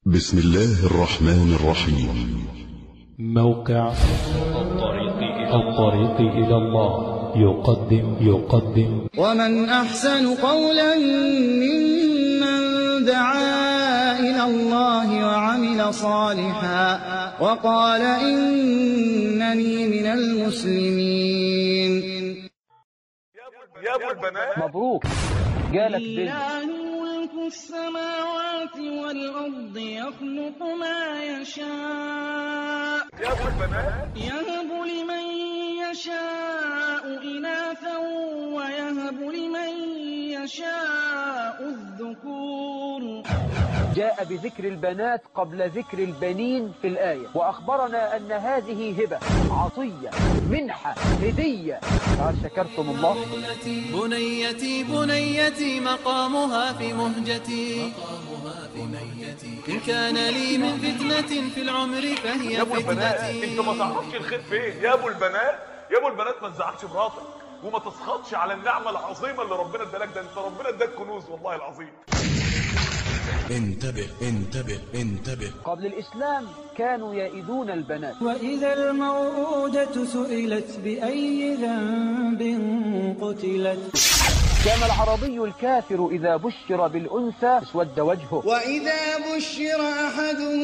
بسم الله الرحمن الرحيم موقع الطريق إلى الطريق إلى الله يقدم يقدم ومن أحسن قولا ممن دعا إلى الله وعمل صالحا وقال إنني من المسلمين يا ابو البنات مبروك جالك بنت لله ملك السماوات والأرض يخلق ما يشاء يا ابو البنات يهب لمن يشاء إناثا ويهب لمن يشاء الذكور جاء بذكر البنات قبل ذكر البنين في الآية وأخبرنا أن هذه هبة عطية منحة هدية هل شكرتم الله بنيتي بنيتي مقامها في مهجتي إن كان لي من فتنة في العمر فهي يا ابو البنات انت ما فتنتي تعرفش الخير فين يا ابو البنات يا ابو البنات ما تزعلش مراتك وما تسخطش على النعمه العظيمه اللي ربنا ادالك ده انت ربنا اداك كنوز والله العظيم انتبه انتبه انتبه قبل الإسلام كانوا يئدون البنات وإذا الموءودة سئلت بأي ذنب قتلت كان العربي الكافر إذا بشر بالأنثى اسود وجهه وإذا بشر أحدهم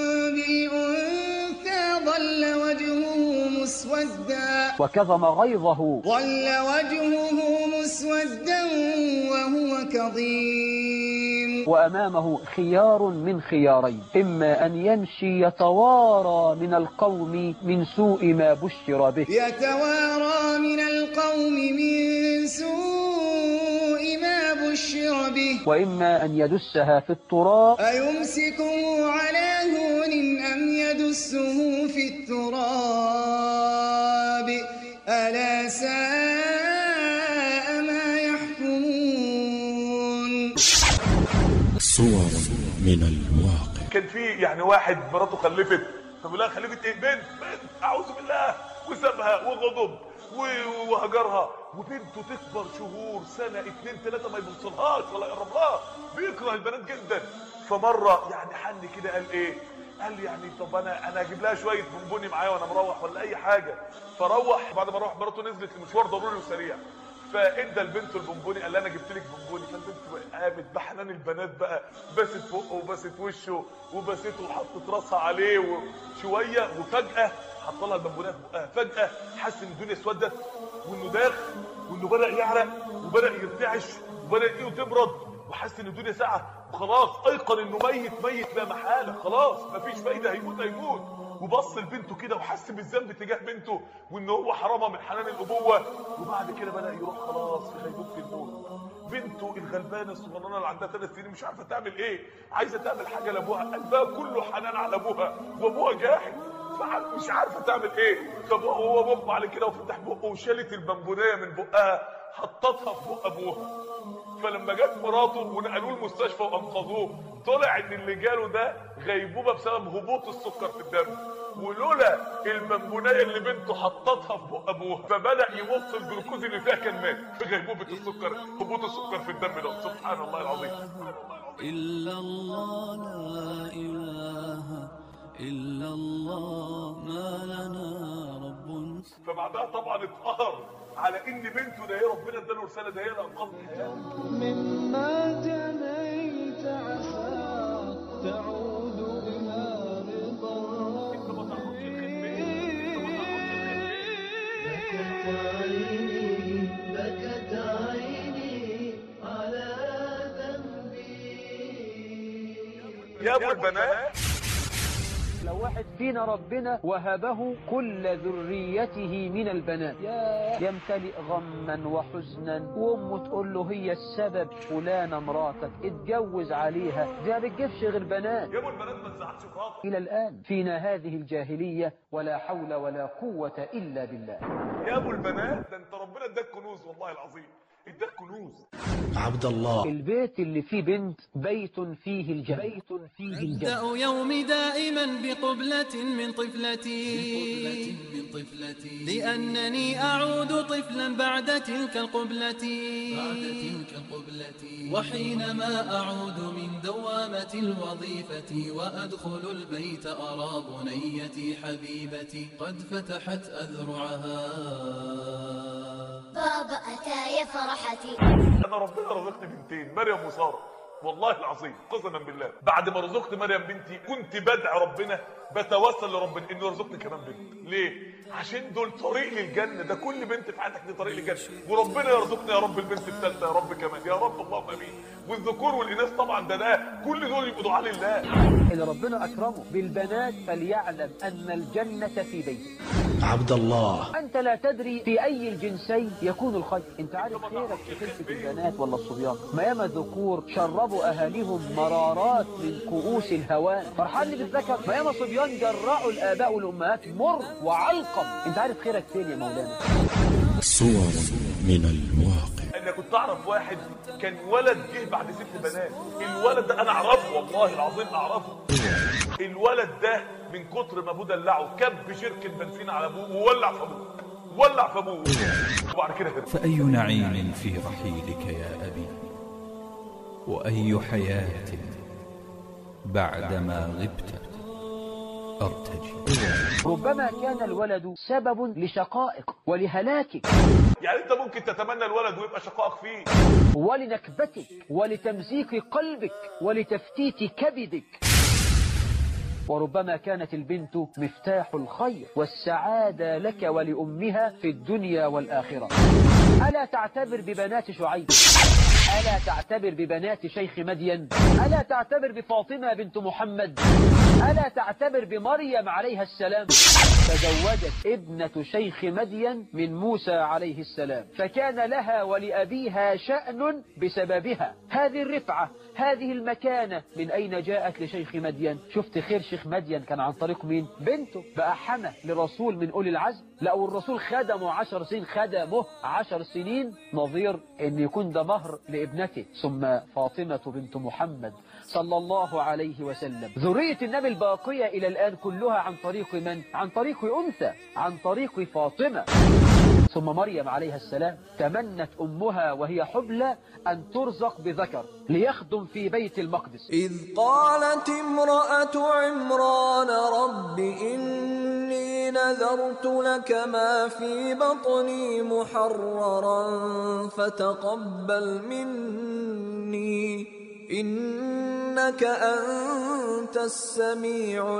بالأنثى ظل وجهه مسودا وكظم غيظه ظل وجهه مسودا وهو كظيم وأمامه خيار من خيارين إما أن يمشي يتوارى من القوم من سوء ما بشر به يتوارى من القوم من سوء ما بشر به وإما أن يدسها في التراب أيمسكه على هون أم يدسه في التراب ألا ساء ما يحكمون صور من الواقع كان في يعني واحد مراته خلفت فبيقول لها خلفت ايه بنت بنت اعوذ بالله وسابها وغضب و- وهجرها وبنته تكبر شهور سنه اتنين تلاته ما يبصلهاش ولا يقرب لها بيكره البنات جدا فمره يعني حن كده قال ايه قال يعني طب انا انا اجيب لها شويه بونبوني معايا وانا مروح ولا اي حاجه فروح بعد ما روح مراته نزلت لمشوار ضروري وسريع فادى البنت البونبوني قال لها انا جبت لك بونبوني فالبنت قامت بحنان البنات بقى باست بقه وباست وشه وباسته وحطت راسها عليه وشويه وفجاه حط لها البونبونات في بقها فجاه حس ان الدنيا اسودت وانه داخ وانه بدا يعرق وبدا يرتعش وبدا ايده تبرد وحس ان الدنيا ساعه وخلاص ايقن انه ميت ميت لا محاله خلاص مفيش فايده هيموت هيموت وبص لبنته كده وحس بالذنب تجاه بنته وان هو حرمها من حنان الابوه وبعد كده بدا يروح خلاص في غيبوبه الموت بنته الغلبانه الصغننه اللي عندها ثلاث سنين مش عارفه تعمل ايه عايزه تعمل حاجه لابوها قلبها كله حنان على ابوها وابوها جاحد فع- مش عارفه تعمل ايه فابوها وهو مغمى على كده وفتح بقه وشالت البنبونيه من بقها حطتها في بق ابوها فلما جت مراته ونقلوه المستشفى وانقذوه طلع ان اللي جاله ده غيبوبه بسبب هبوط السكر في الدم ولولا البنبونيه اللي بنته حطتها في بق ابوها فبدا يمص الجلوكوز اللي فيها كان مات في غيبوبه السكر هبوط السكر في الدم ده سبحان الله العظيم إلا الله لا إله إلا الله ما لنا رب فبعدها طبعا اتقهر على ان بنته ده هي ربنا اداله رساله ده هي اللي انقذها مما جنيت عسى تعود بها رضا انت ما تعرفش الخير فين انت ما تعرفش الخير فين بكت عيني على يا ابو البنات لو واحد فينا ربنا وهبه كل ذريته من البنات يا يمتلئ غما وحزنا وامه تقول له هي السبب فلانة مراتك اتجوز عليها دي ما بتجيبش غير بنات يا ابو البنات ما تزعلش مراتك إلى الآن فينا هذه الجاهلية ولا حول ولا قوة إلا بالله يا ابو البنات ده انت ربنا اداك كنوز والله العظيم اداك كنوز عبد الله البيت اللي فيه بنت بيت فيه الجنة بيت فيه الجنة أبدأ يومي دائما بقبلة من طفلتي من طفلتي لأنني أعود طفلا بعد تلك القبلة بعد تلك القبلة وحينما أعود من دوامة الوظيفة وأدخل البيت أرى بنيتي حبيبتي قد فتحت أذرعها بابا أتى يا فرحتي انا ربنا رزقني بنتين مريم وساره والله العظيم قسما بالله بعد ما رزقت مريم بنتي كنت بدعي ربنا بتوسل لربنا انه يرزقني كمان بنت ليه عشان دول طريق للجنه ده كل بنت في حياتك دي طريق للجنه وربنا يرزقني يا رب البنت الثالثه يا رب كمان يا رب اللهم امين والذكور والاناث طبعا ده ده كل دول يبقوا دعاء لله اللي ربنا أكرمه بالبنات فليعلم أن الجنة في بيته عبد الله أنت لا تدري في أي الجنسين يكون الخير أنت عارف خيرك في خلفة البنات ولا الصبيان ما ياما الذكور شربوا أهاليهم مرارات من كؤوس الهوان فرحان لي بالذكر ما ياما صبيان جرعوا الآباء والأمهات مر وعلقم أنت عارف خيرك فين يا مولانا صور من الواقع انا كنت اعرف واحد كان ولد جه بعد ست بنات الولد ده انا اعرفه والله العظيم اعرفه الولد ده من كتر ما ابوه دلعه كب شركه بنزين على ابوه وولع في ابوه ولع في ابوه وبعد كده هرب. فأي نعيم في رحيلك يا أبي وأي حياة بعدما غبت أرتجي ربما كان الولد سبب لشقائك ولهلاكك يعني انت ممكن تتمنى الولد ويبقى شقائك فيه ولنكبتك ولتمزيق قلبك ولتفتيت كبدك وربما كانت البنت مفتاح الخير والسعادة لك ولأمها في الدنيا والآخرة ألا تعتبر ببنات شعيب ألا تعتبر ببنات شيخ مدين ألا تعتبر بفاطمة بنت محمد ألا تعتبر بمريم عليها السلام تزوجت ابنة شيخ مدين من موسى عليه السلام فكان لها ولأبيها شأن بسببها هذه الرفعة هذه المكانة من أين جاءت لشيخ مدين شفت خير شيخ مدين كان عن طريق مين بنته بقى حمى لرسول من أولي العزم لا والرسول خدمه عشر سنين خدمه عشر سنين نظير أن يكون ده مهر لابنته ثم فاطمة بنت محمد صلى الله عليه وسلم ذرية النبي الباقية إلى الآن كلها عن طريق من؟ عن طريق أنثى عن طريق فاطمة ثم مريم عليها السلام تمنت أمها وهي حبلى أن ترزق بذكر ليخدم في بيت المقدس إذ قالت امرأة عمران رب إني نذرت لك ما في بطني محررا فتقبل مني إنك أنت السميع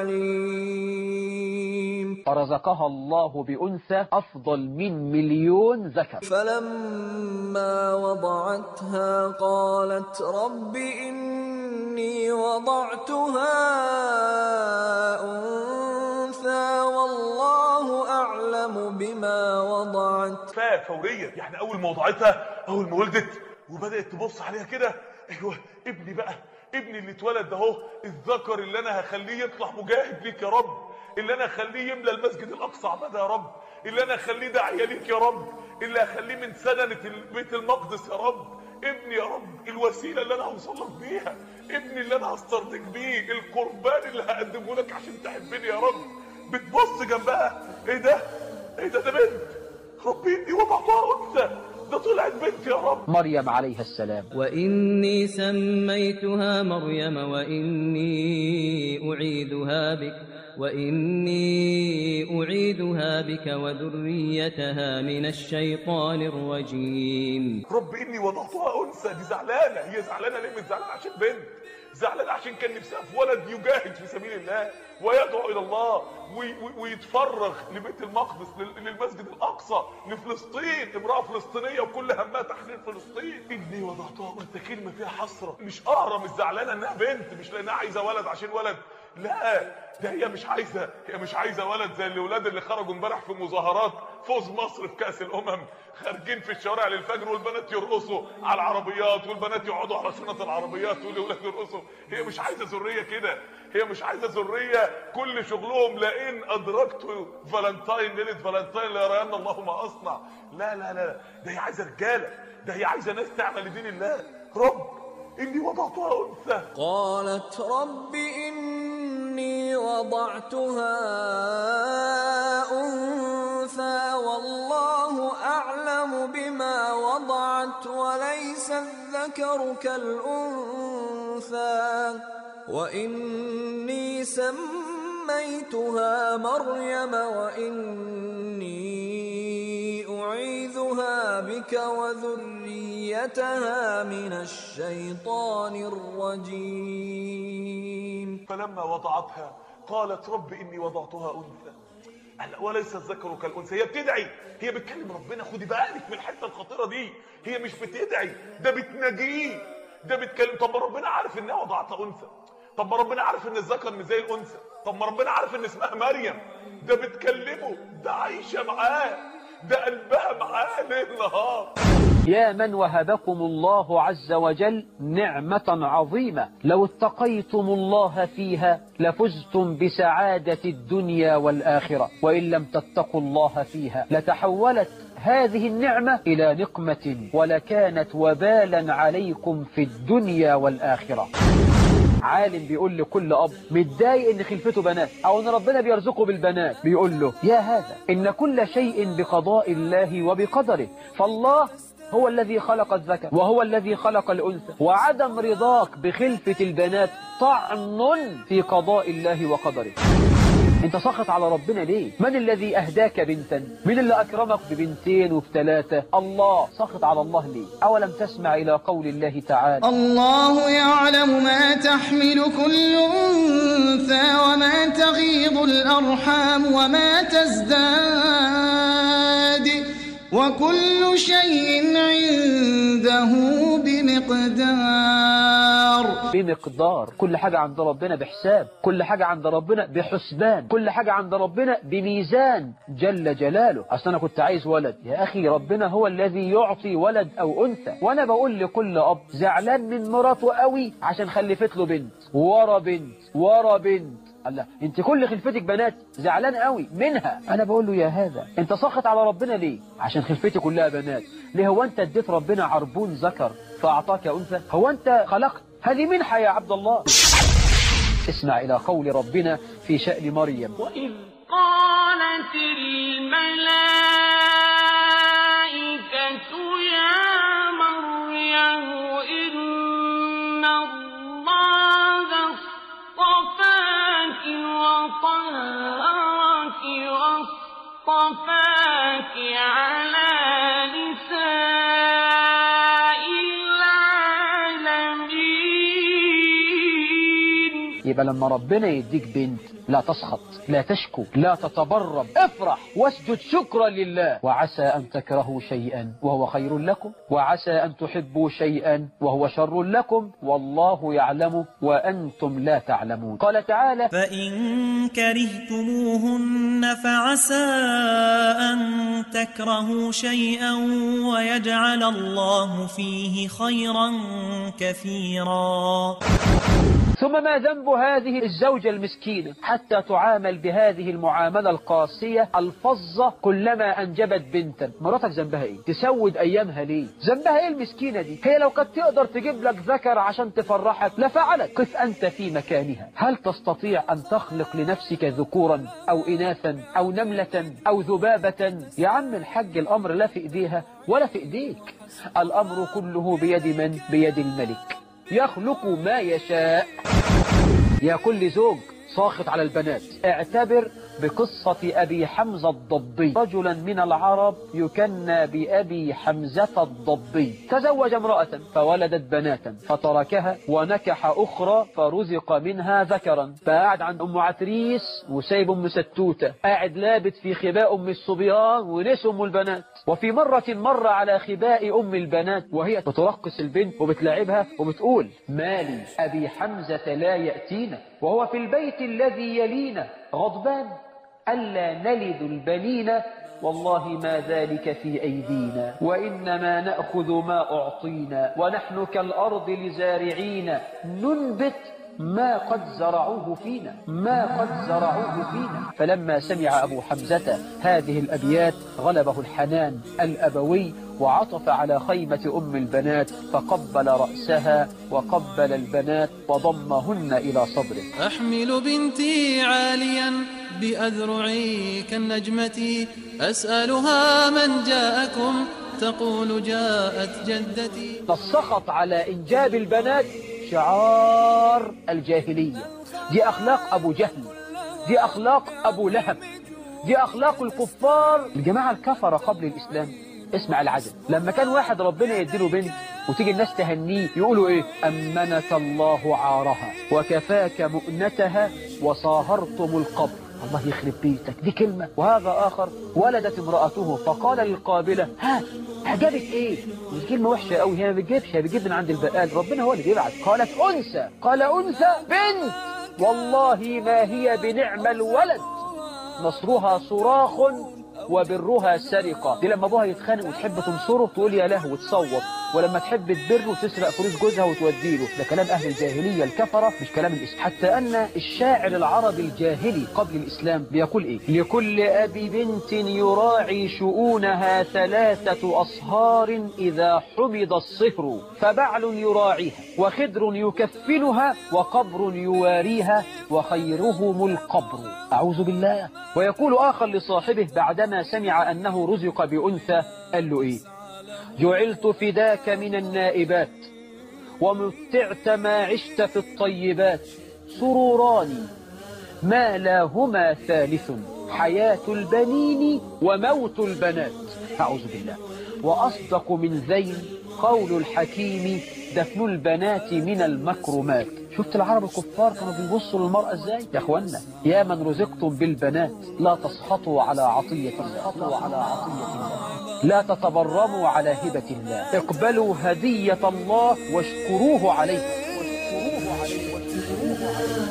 العليم فرزقها الله بأنثى أفضل من مليون ذكر فلما وضعتها قالت رب إني وضعتها أنثى والله أعلم بما وضعت فا فوريه يعني اول ما وضعتها اول ما ولدت وبدات تبص عليها كده ايوه ابني بقى ابني اللي اتولد ده اهو الذكر اللي انا هخليه يطلع مجاهد ليك يا رب اللي انا اخليه يملى المسجد الاقصى عباده يا رب اللي انا اخليه داعيه ليك يا رب اللي اخليه من سننه بيت المقدس يا رب ابني يا رب الوسيله اللي انا هوصل لك بيها ابني اللي انا هسترضيك بيه القربان اللي هقدمه لك عشان تحبني يا رب بتبص جنبها ايه ده ايه ده ده بنت ربي اني وضعتها انثى ده طلعت بنت يا رب مريم عليها السلام وإني سميتها مريم وإني أعيدها بك وإني أعيدها بك وذريتها من الشيطان الرجيم رب اني وضعتها انثى دي زعلانه هي زعلانه ليه مش زعلانه عشان بنت زعلانه عشان كان نفسها في ولد يجاهد في سبيل الله ويدعو الى الله وي- وي- ويتفرغ لبيت المقدس لل- للمسجد الاقصى لفلسطين امراه فلسطينيه وكل همها تحرير فلسطين اني وضعتها انثى كلمه فيها حسره مش قهره مش زعلانه انها بنت مش لانها عايزه ولد عشان ولد لا ده هي مش عايزه هي مش عايزه ولد زي الاولاد اللي خرجوا امبارح في مظاهرات فوز مصر في كاس الامم خارجين في الشوارع للفجر والبنات يرقصوا على العربيات والبنات يقعدوا على شنط العربيات والاولاد يرقصوا هي مش عايزه ذريه كده هي مش عايزه ذريه كل شغلهم لئن ادركت فالنتاين ليله فالنتاين ليرين الله ما اصنع لا لا لا ده هي عايزه رجاله ده هي عايزه ناس تعمل لدين الله رب اني وضعتها انثى قالت رب إني وضعتها أنثى والله أعلم بما وضعت وليس الذكر كالأنثى وإني سميتها مريم وإني أعيذها بك وذريتها من الشيطان الرجيم فلما وضعتها قالت رب اني وضعتها انثى قال وليس الذكر كالانثى هي بتدعي هي بتكلم ربنا خدي بالك من الحته الخطيره دي هي مش بتدعي ده بتناجيه ده بتكلم طب ما ربنا عارف انها وضعتها انثى طب ما ربنا عارف ان الذكر مش زي الانثى طب ما ربنا عارف ان اسمها مريم ده بتكلمه ده عايشه معاه ده قلبها معاه ليل نهار يا من وهبكم الله عز وجل نعمة عظيمة لو اتقيتم الله فيها لفزتم بسعادة الدنيا والآخرة وإن لم تتقوا الله فيها لتحولت هذه النعمة إلى نقمة ولكانت وبالا عليكم في الدنيا والآخرة عالم بيقول لكل أب متضايق إن خلفته بنات أو إن ربنا بيرزقه بالبنات بيقول له يا هذا إن كل شيء بقضاء الله وبقدره فالله هو الذي خلق الذكر وهو الذي خلق الأنثى وعدم رضاك بخلفة البنات طعن في قضاء الله وقدره انت سخط على ربنا ليه من الذي اهداك بنتا من اللي اكرمك ببنتين وبثلاثة الله سخط على الله ليه اولم تسمع الى قول الله تعالى الله يعلم ما تحمل كل أنثى وما تغيض الأرحام وما تزداد وكل شيء عنده بمقدار بمقدار كل حاجة عند ربنا بحساب كل حاجة عند ربنا بحسبان كل حاجة عند ربنا بميزان جل جلاله أصل أنا كنت عايز ولد يا أخي ربنا هو الذي يعطي ولد أو أنثى وأنا بقول لكل أب زعلان من مراته قوي عشان خلفت له بنت ورا بنت ورا بنت الله انت كل خلفتك بنات زعلان قوي منها انا بقول له يا هذا انت ساخط على ربنا ليه عشان خلفتي كلها بنات ليه هو انت اديت ربنا عربون ذكر فاعطاك انثى هو انت خلقت هذه منحة يا عبد الله اسمع الى قول ربنا في شأن مريم وإذ قالت الملائكة يا مريم إن الله اصطفاك وطهرك واصطفاك على نساء العالمين يبقى لما ربنا يديك بنت لا تسخط لا تشكو لا تتبرم افرح واسجد شكرا لله وعسى أن تكرهوا شيئا وهو خير لكم وعسى أن تحبوا شيئا وهو شر لكم والله يعلم وأنتم لا تعلمون قال تعالى فإن كرهتموهن فعسى أن تكرهوا شيئا ويجعل الله فيه خيرا كثيرا ثم ما ذنب هذه الزوجة المسكينة حتى تعامل بهذه المعاملة القاسية الفظة كلما أنجبت بنتا مراتك ذنبها إيه تسود أيامها ليه ذنبها إيه المسكينة دي هي لو كانت تقدر تجيب لك ذكر عشان تفرحك لفعلت قف أنت في مكانها هل تستطيع أن تخلق لنفسك ذكورا أو إناثا أو نملة أو ذبابة يا عم الحج الأمر لا في إيديها ولا في إيديك الأمر كله بيد من بيد الملك يخلق ما يشاء يا كل زوج ساخط على البنات اعتبر بقصة أبي حمزة الضبي رجلا من العرب يكنى بأبي حمزة الضبي تزوج امرأة فولدت بناتا فتركها ونكح أخرى فرزق منها ذكرا فقعد عند أم عتريس وسايب أم ستوتة قاعد لابت في خباء أم الصبيان ونس أم البنات وفي مرة مر على خباء أم البنات وهي بترقص البنت وبتلعبها وبتقول مالي أبي حمزة لا يأتينا وهو في البيت الذي يلينا غضبان ألا نلد البنين والله ما ذلك في أيدينا وإنما نأخذ ما أعطينا ونحن كالأرض لزارعين ننبت ما قد زرعوه فينا ما قد زرعوه فينا فلما سمع أبو حمزة هذه الأبيات غلبه الحنان الأبوي وعطف على خيمة أم البنات فقبل رأسها وقبل البنات وضمهن إلى صدره أحمل بنتي عاليا بأذرعي كالنجمة أسألها من جاءكم تقول جاءت جدتي السخط على إنجاب البنات شعار الجاهلية دي أخلاق أبو جهل دي أخلاق أبو لهب دي أخلاق الكفار الجماعة الكفرة قبل الإسلام اسمع العجب لما كان واحد ربنا يديله بنت وتيجي الناس تهنيه يقولوا ايه أمنك الله عارها وكفاك مؤنتها وصاهرتم القبر الله يخرب بيتك دي كلمة وهذا آخر ولدت امرأته فقال للقابلة ها أعجبت إيه دي كلمة وحشة قوي هي ما بتجيبش هي بتجيب من عند البقال ربنا هو اللي بيبعت قالت أنثى قال أنثى بنت والله ما هي بنعم الولد نصرها صراخ وبرها سرقة دي لما ابوها يتخانق وتحب تنصره تقول يا له وتصوت ولما تحب تبره تسرق فلوس جوزها وتوديله ده كلام أهل الجاهلية الكفرة مش كلام الإسلام حتى أن الشاعر العربي الجاهلي قبل الإسلام بيقول إيه لكل أبي بنت يراعي شؤونها ثلاثة أصهار إذا حمض الصهر فبعل يراعيها وخدر يكفنها وقبر يواريها وخيرهم القبر أعوذ بالله ويقول آخر لصاحبه بعدما سمع أنه رزق بأنثى قال له إيه جعلت فداك من النائبات ومتعت ما عشت في الطيبات سروران ما لاهما ثالث حياة البنين وموت البنات أعوذ بالله وأصدق من ذين قول الحكيم دفن البنات من المكرمات شفت العرب الكفار كانوا بيبصوا للمرأة ازاي يا اخوانا يا من رزقتم بالبنات لا تسخطوا على عطية الله على عطية الله لا تتبرموا على هبة الله اقبلوا هدية الله واشكروه عليه واشكروه عليه واشكروه عليه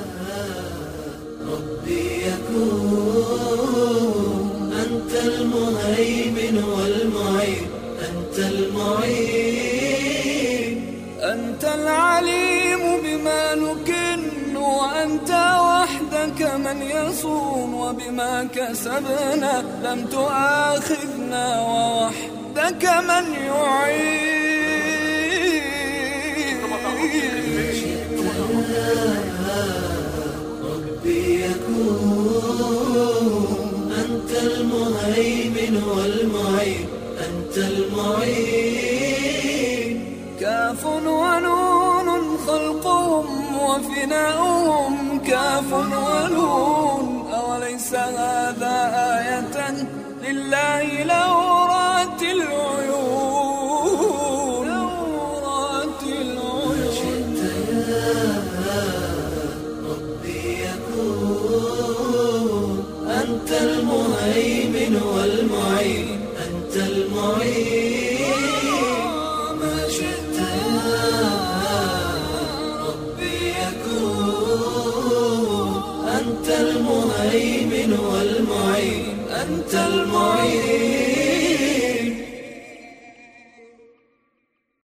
ربي يكون أنت المهيمن والمعين أنت المعين أنت العليم بما نكن وأنت وحدك من يصون وبما كسبنا لم تؤاخذنا ووحدك من يعين ربي يكون أنت المهيمن والمعين أنت المعين كاف ونون خلقهم وفناؤهم كاف ونون أوليس هذا آية لله لو رأت العيون لو رأت العيون ربي يكون أنت المهيمن والمعين أنت المعين ما شئت ربي يكون أنت المهيمن والمعين أنت المعين